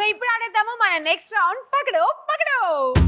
ఇప్పుడు ఆడేద్దాము మన next round పకడు పకడు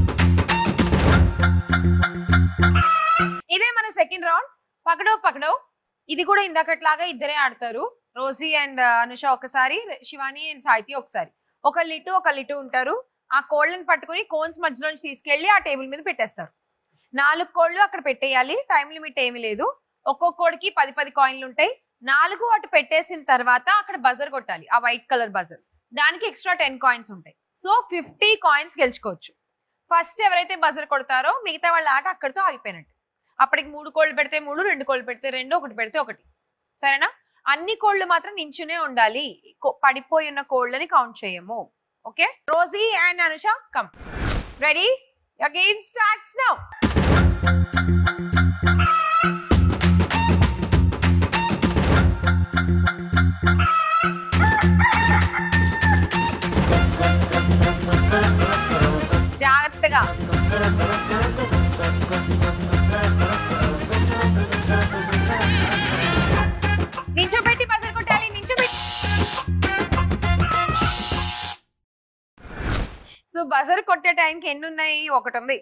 ఇదే మన సెకండ్ రౌండ్ పకడో పకడో ఇది కూడా ఇందాకట్లాగా ఇద్దరే ఆడతారు రోజీ అండ్ అనుష ఒకసారి శివాని అండ్ సాహితి ఒకసారి ఒకళ్ళు ఇటు ఒకళ్ళు ఇటు ఉంటారు ఆ కోళ్ళని పట్టుకుని కోన్స్ మధ్యలోంచి తీసుకెళ్లి ఆ టేబుల్ మీద పెట్టేస్తారు నాలుగు కోళ్ళు అక్కడ పెట్టేయాలి టైం లిమిట్ ఏమీ లేదు ఒక్కొక్క కోడికి పది పది కాయిన్లు ఉంటాయి నాలుగు అటు పెట్టేసిన తర్వాత అక్కడ బజర్ కొట్టాలి ఆ వైట్ కలర్ బజర్ దానికి ఎక్స్ట్రా టెన్ కాయిన్స్ ఉంటాయి సో ఫిఫ్టీ కాయిన్స్ గెలుచుకోవచ్చు ఫస్ట్ ఎవరైతే బజర్ కొడతారో మిగతా వాళ్ళ ఆట అక్కడితో ఆగిపోయినట్టు అప్పటికి మూడు కోళ్ళు పెడితే మూడు రెండు కోళ్ళు పెడితే రెండు ఒకటి పెడితే ఒకటి సరేనా అన్ని కోళ్ళు మాత్రం నించునే ఉండాలి కో- పడిపోయి ఉన్న కోళ్ళని కౌంట్ చేయము okay Rosie and Anusha come ready game starts now జాగ్రత్తగా నించోబెట్టి బజర్ కొట్టాలి నించోబెట్టి సో బజర్ కొట్టే టైంకి ఎన్ని ఉన్నాయి ఒకటి ఉంది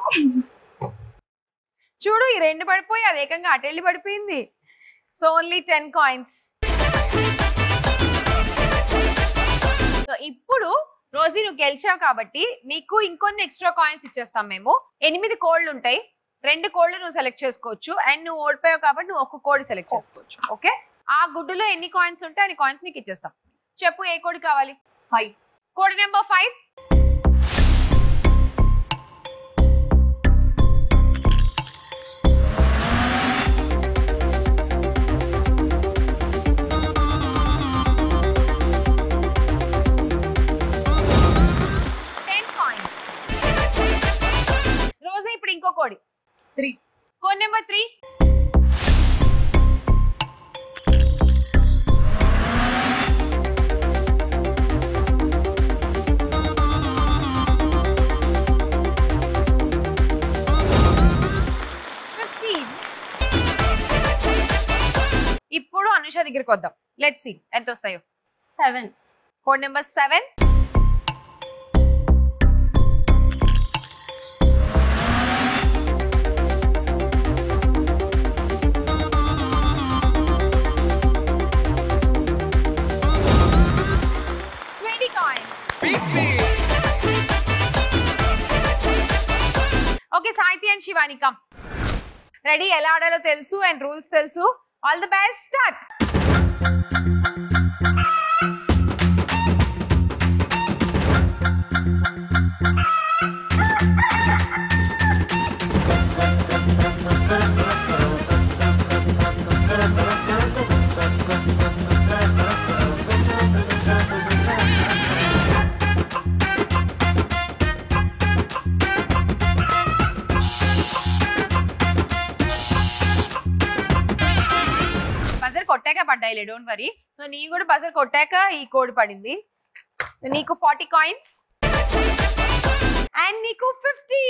చూడు ఈ రెండు పడిపోయి అది ఏకంగా అటెళ్ళి పడిపోయింది so only ten coins so ఇప్పుడు రోజీ నువ్వు గెలిచావు కాబట్టి నీకు ఇంకొన్ని ఎక్స్ట్రా కాయిన్స్ ఇచ్చేస్తాం మేము ఎనిమిది కోళ్ళు ఉంటాయి రెండు కోళ్ళు నువ్వు సెలెక్ట్ చేసుకోవచ్చు అండ్ నువ్వు ఓడిపోయావు కాబట్టి నువ్వు ఒక్క కోడి సెలెక్ట్ చేసుకోవచ్చు ఓకే ఆ గుడ్డులో ఎన్ని కాయిన్స్ ఉంటే అన్ని కాయిన్స్ నీకు ఇచ్చేస్తాం చెప్పు ఏ కోడి కావాలి ఫైవ్ కోడి నెంబర్ ఫైవ్ టెన్ కాయిన్స్ రోజు ఇప్పుడు ఇంకో కోడి త్రీ కోడ్ నెంబర్ త్రీ ఇప్పుడు అనుష దగ్గరికి వద్దాం లెట్ సి ఎంత వస్తాయో seven code number seven twenty coins okay Sahithi and Shivani come ready ఎలా ఆడాలో తెలుసు అండ్ రూల్స్ తెలుసు all the best start buzzer కొట్టాక పడ్డాయిలే డోంట్ వరీ సో నీ కూడా బజర్ కొట్టాక ఈ కోడ్ పడింది నీకు ఫార్టీ కాయిన్స్ అండ్ నీకు ఫిఫ్టీ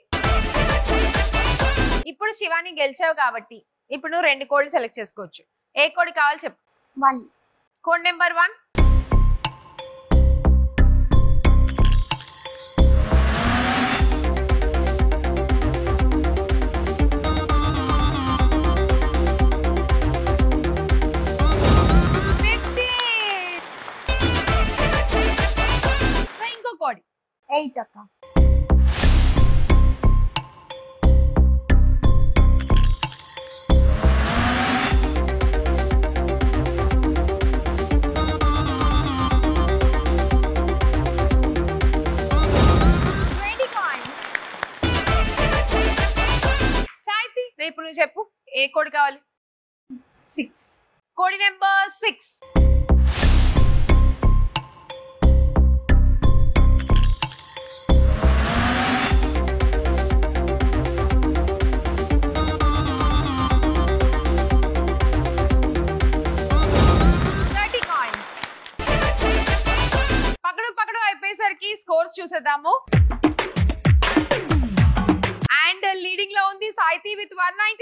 ఇప్పుడు శివాని గెలిచావు కాబట్టి ఇప్పుడు నువ్వు రెండు కోడ్లు సెలెక్ట్ చేసుకోవచ్చు ఏ కోడ్ కావాలి చెప్పు వన్ కోడ్ నెంబర్ వన్ ఇంకో కోడ్ ఎయిట్ అక్క ట్వంటీ కాయిన్స్ సాయితి రేపు నువ్వు చెప్పు ఏ కోడి కావాలి సిక్స్ కోడి నెంబర్ సిక్స్ థర్టీ కాయిన్స్ పకడు పకడు అయిపోయేసరికి స్కోర్స్ చూసేద్దాము అండ్ లీడింగ్ లో ఉంది సాయితి విత్ వన్